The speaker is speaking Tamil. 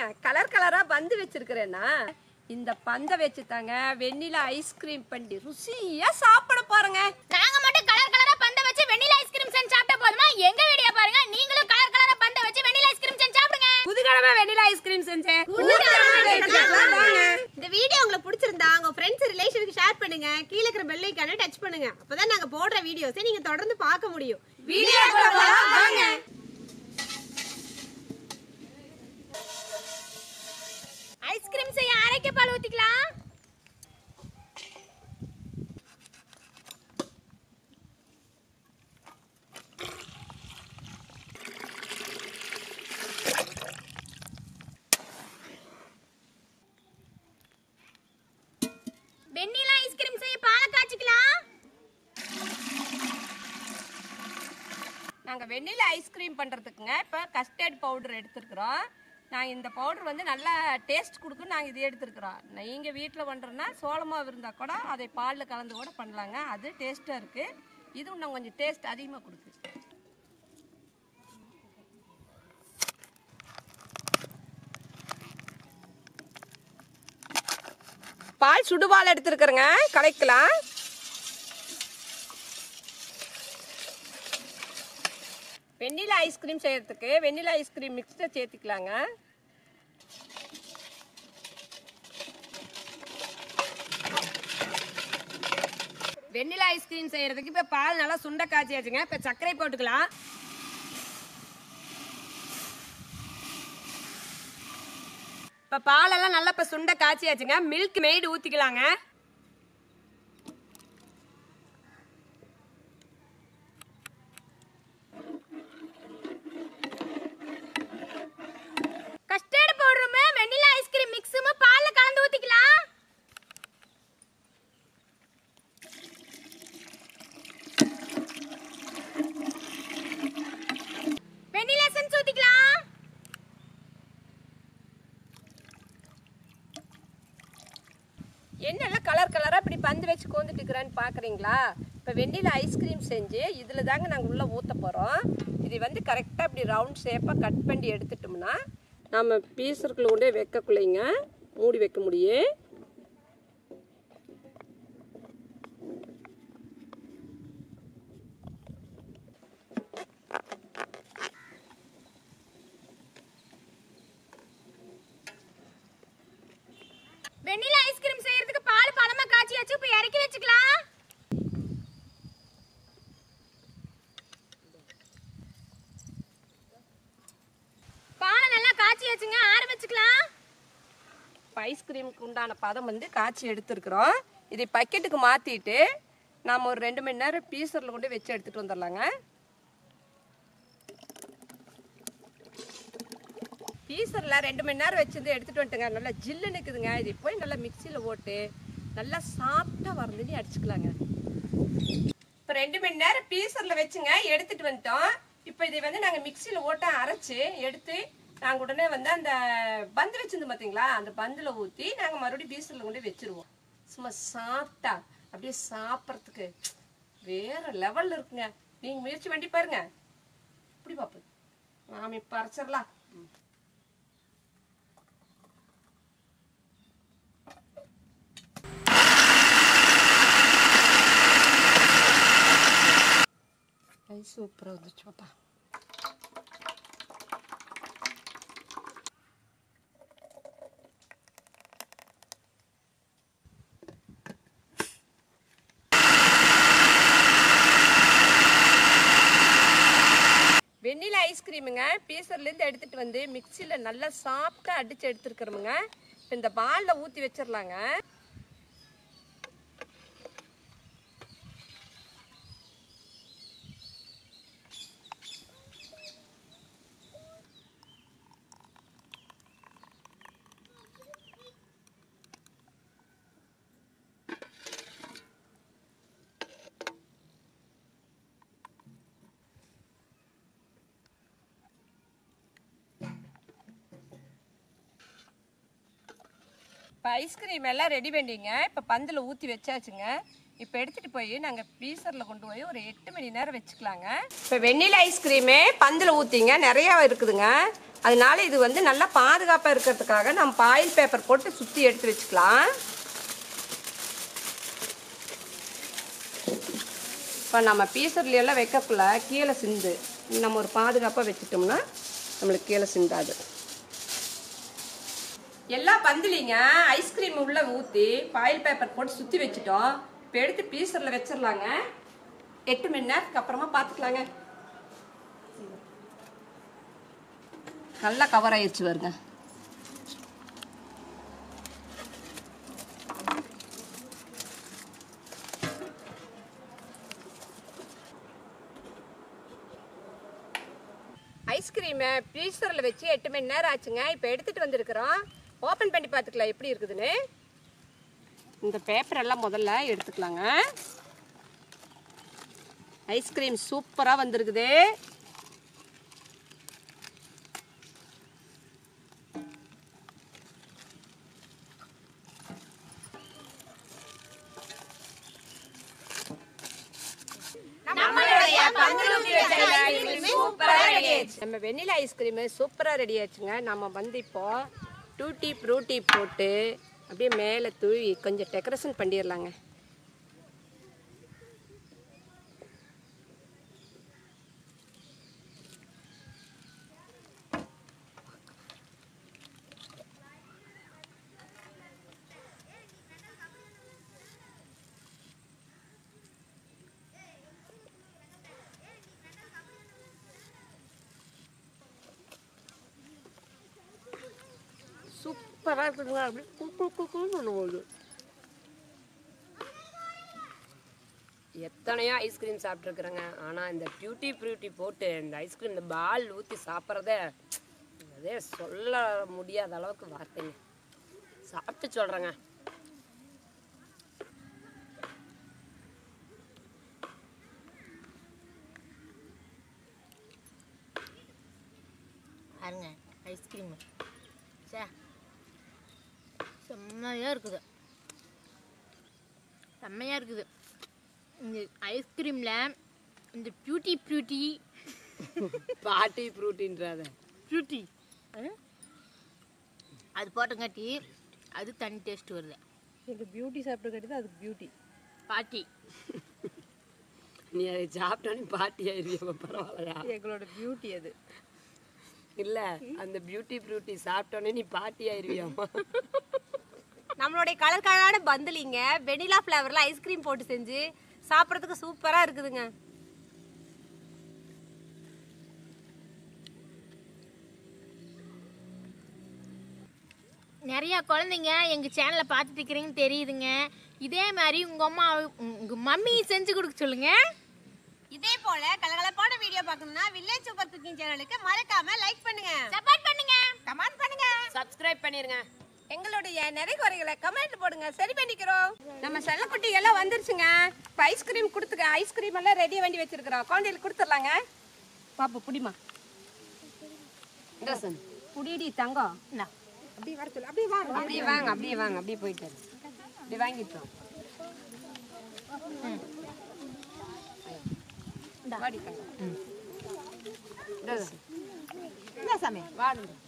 கலர் கலரா பந்து வச்சிருக்கிறேன்னா இந்த பந்தை வச்சு தாங்க வெண்ணிலா ஐஸ்கிரீம் பண்ணி ருசியா சாப்பிட போறேங்க நாங்க மட்டும் கலர் கலரா பந்த வச்சு வெண்ணிலா ஐஸ்கிரீம் செஞ்சு சாப்பிட்டா போதுமா எங்க வீடியோ பாருங்க நீங்களும் கலர் கலரா பந்த வச்சு வெண்ணிலா ஐஸ்கிரீம் செஞ்சு சாப்பிடுங்க புதுக்கிழமை வெண்ணிலா ஐஸ்கிரீம் செஞ்சேன் இந்த வீடியோ உங்களுக்கு பிடிச்சிருந்தா உங்க ஃப்ரெண்ட்ஸ் ரிலேஷனுக்கு ஷேர் பண்ணுங்க கீழ இருக்கிற பெல் ஐக்கான டச் பண்ணுங்க அப்பதான் நாங்க போடுற வீடியோஸை நீங்க தொடர்ந்து பார்க்க முடியும் வீடியோக்குள்ள போலாம், வாங்க. ஐஸ்கிரீம் செய்ய அரைக்க பால் ஊத்திக்கலாம் வெண்ணிலா ஐஸ்கிரீம் செய்ய பாலை காய்ச்சிக்கலாம் நாங்க வெண்ணிலா ஐஸ்கிரீம் பண்றதுக்குங்க இப்ப கஸ்டர்ட் பவுடர் எடுத்துருக்குறோம் நான் இந்த பவுடர் வந்து நல்லா டேஸ்ட் கொடுக்கும் நாங்கள் இது எடுத்துருக்குறோம் நீங்கள் வீட்டில் பண்ணுறோன்னா சோளமாவு இருந்தால் கூட அதை பாலில் கலந்து கூட பண்ணலாங்க அது டேஸ்ட்டாக இருக்குது இது இன்னும் கொஞ்சம் டேஸ்ட் அதிகமாக கொடுக்கு பால் சுடுபால் எடுத்துருக்குறேங்க கலைக்கலாம் வெண்ணிலா ஐஸ்கிரீம் செய்யறதுக்கு வெண்ணிலா ஐஸ்கிரீம் மிக்ஸ்டர் சேர்த்துக்கலாங்க வெண்ணிலா ஐஸ்கிரீம் செய்யறதுக்கு இப்ப பால் நல்லா சுண்ட காய்ச்சியாச்சுங்க இப்ப சர்க்கரை போட்டுக்கலாம் இப்ப பாலெல்லாம் நல்லா இப்ப சுண்ட காய்ச்சியாச்சுங்க மில்க் மெய்டு ஊத்திக்கலாங்க கஸ்டர்ட் பவுடரும் வெண்ணிலா ஐஸ்கிரீம் மிக்ஸும் பால்ல கலந்து ஊத்திக்கலாம் வெண்ணிலா எசன்ஸ் ஊத்திக்கலாம் என்னெல்லாம் கலர் கலராக இப்படி பந்து வச்சு கோந்துட்டு இருக்கிறான்னு பார்க்குறீங்களா இப்போ வெண்ணிலா ஐஸ்கிரீம் செஞ்சு இதில் தாங்க நாங்கள் உள்ளே ஊற்ற போகிறோம் இது வந்து கரெக்டாக இப்படி ரவுண்ட் ஷேப்பாக கட் பண்ணி எடுத்துட்டோம்னா நம்ம பீசருக்குள்ள கொண்டே வைக்கக்குள்ளைங்க மூடி வைக்க முடியும் வெண்ணிலா ஐஸ்கிரீம் செய்யறதுக்கு பால் பழமா காய்ச்சியாச்சு இப்ப இறக்கி வச்சுக்கலாம் பாலை நல்லா காய்ச்சியாச்சுங்க ஆற வச்சுக்கலாம் இப்போ ஐஸ்கிரீமுக்கு உண்டான பதம் வந்து காய்ச்சி எடுத்துருக்குறோம் இதை பக்கெட்டுக்கு மாற்றிட்டு நாம் ஒரு ரெண்டு மணி நேரம் பீசரில் கொண்டு வச்சு எடுத்துகிட்டு வந்துடலாங்க பீசரில் ரெண்டு மணி நேரம் வச்சிருந்து எடுத்துகிட்டு வந்துட்டுங்க நல்லா ஜில்லு நிற்குதுங்க இது போய் நல்லா மிக்சியில் போட்டு நல்லா சாப்பிட்டா வரதுன்னு அடிச்சுக்கலாங்க இப்போ ரெண்டு மணி நேரம் பீசரில் வச்சுங்க எடுத்துகிட்டு வந்துட்டோம் இப்போ இதை வந்து நாங்கள் மிக்சியில் ஓட்ட அரைச்சி எடுத்து நாங்கள் உடனே வந்து அந்த பந்து வச்சிருந்து பார்த்தீங்களா அந்த பந்தில் ஊற்றி நாங்கள் மறுபடியும் பீசரில் கொண்டு போய் வச்சிருவோம் சும்மா சாப்பிட்டா அப்படியே சாப்பிட்றதுக்கு வேற லெவலில் இருக்குங்க நீங்கள் முயற்சி பண்ணி பாருங்க இப்படி பார்ப்போம் நாம் இப்போ அரைச்சிடலாம் சூப்பராக வந்துச்சு பாப்பா வெண்ணிலா ஐஸ்கிரீமுங்க பீசர்லேருந்து எடுத்துட்டு வந்து மிக்சியில் நல்லா சாஃப்டாக அடித்து எடுத்துருக்குறோமுங்க இப்போ இந்த பாலில் ஊற்றி வச்சிடலாங்க இப்போ ஐஸ்கிரீம் எல்லாம் ரெடி பண்ணிங்க இப்போ பந்தில் ஊற்றி வச்சாச்சுங்க இப்போ எடுத்துட்டு போய் நாங்க ஃப்ரீசர்ல கொண்டு போய் ஒரு எட்டு மணி நேரம் வச்சுக்கலாங்க இப்போ வெண்ணிலா ஐஸ்கிரீமே பந்தில் ஊற்றிங்க நிறையா இருக்குதுங்க அதனால இது வந்து நல்லா பாதுகாப்பாக இருக்கிறதுக்காக நம்ம பாயில் பேப்பர் போட்டு சுற்றி எடுத்து வச்சுக்கலாம் இப்போ நம்ம பீசர்ல எல்லாம் வைக்கக்குள்ள கீழே சிந்து நம்ம ஒரு பாதுகாப்பாக வச்சுட்டோம்னா நம்மளுக்கு கீழே சிந்தாது எல்லா பந்திலிங்க ஐஸ்கிரீம் உள்ள ஊற்றி பாயில் பேப்பர் போட்டு சுற்றி வச்சுட்டோம் இப்போ எடுத்து பீசரில் வச்சிடலாங்க எட்டு மணி நேரத்துக்கு அப்புறமா பார்த்துக்கலாங்க நல்லா கவர் ஆயிடுச்சு வருங்க ஐஸ்கிரீமை ஃப்ரீசரில் வச்சு எட்டு மணி நேரம் ஆச்சுங்க இப்போ எடுத்துகிட்டு வந்திருக்கிறோம் ஓப்பன் பண்ணி பார்த்துக்கலாம் எப்படி இருக்குதுன்னு இந்த பேப்பர் எல்லாம் முதல்ல எடுத்துக்கலாங்க ஐஸ்கிரீம் சூப்பராக வந்திருக்குது நம்ம வெண்ணிலா ஐஸ்கிரீமு சூப்பராக ரெடி ஆச்சுங்க நம்ம வந்து இப்போ டூட்டி ஃப்ரூட்டி போட்டு அப்படியே மேலே தூவி கொஞ்சம் டெக்கரேஷன் பண்ணிடலாங்க சூப்பராக இருக்குதுங்க அப்படியே குக்கு குக்குன்னு போகுது எத்தனையோ ஐஸ்கிரீம் சாப்பிட்ருக்குறேங்க ஆனால் இந்த டியூட்டி ஃப்ரூட்டி போட்டு இந்த ஐஸ்கிரீம் இந்த பால் ஊற்றி சாப்பிட்றதே அதே சொல்ல முடியாத அளவுக்கு வார்த்தைங்க சாப்பிட்டு சொல்கிறேங்க பாருங்க ஐஸ்கிரீம் சே செம்மையாக இருக்குது செம்மையாக இருக்குது இந்த ஐஸ்கிரீமில் இந்த பியூட்டி பியூட்டி பாட்டி ஃப்ரூட்டின்றாத பியூட்டி அது போட்டங்காட்டி அது தனி டேஸ்ட் வருது எங்கள் பியூட்டி சாப்பிட்டு கட்டி அதுக்கு பியூட்டி பாட்டி நீ அதை சாப்பிட்டோன்னே பாட்டி ஆயிருவியோ பரவாயில்லையா எங்களோட பியூட்டி அது இல்லை அந்த பியூட்டி ஃப்ரூட்டி சாப்பிட்டோன்னே நீ பாட்டி ஆயிருவியாமா நம்மளுடைய கலர் கலரான பந்தலிங்க வெனிலா ஃப்ளேவரில் ஐஸ்கிரீம் போட்டு செஞ்சு சாப்பிட்றதுக்கு சூப்பராக இருக்குதுங்க நிறையா குழந்தைங்க எங்கள் சேனலை பார்த்துட்டு இருக்கிறீங்கன்னு தெரியுதுங்க இதே மாதிரி உங்கள் அம்மா உங்கள் மம்மி செஞ்சு கொடுக்க சொல்லுங்க இதே போல கலகலப்பான வீடியோ பார்க்கணும்னா வில்லேஜ் சூப்பர் குக்கிங் சேனலுக்கு மறக்காம லைக் பண்ணுங்க சப்போர்ட் பண்ணுங்க கமெண்ட் பண்ணுங்க சப்ஸ்கிரைப் பண்ணிருங்க எங்களுடைய நிறை குறைகளை கமெண்ட் போடுங்க சரி பண்ணிக்கிறோம் நம்ம செல்லக்குட்டி எல்லாம் வந்துருச்சுங்க இப்போ ஐஸ்கிரீம் கொடுத்துக்க ஐஸ்கிரீம் எல்லாம் ரெடி பண்ணி வச்சிருக்கிறோம் குழந்தைகளுக்கு கொடுத்துடலாங்க பாப்பா புடிமா இந்தசன் புடிடி தங்கம் இந்தா. அப்படியே வர சொல்லு அப்படியே வாங்க அப்படியே வாங்க அப்படியே வாங்க அப்படியே போயிட்டு அப்படியே வாங்கிட்டோம் வாடி தங்கம் இந்த சாமி வாடுங்க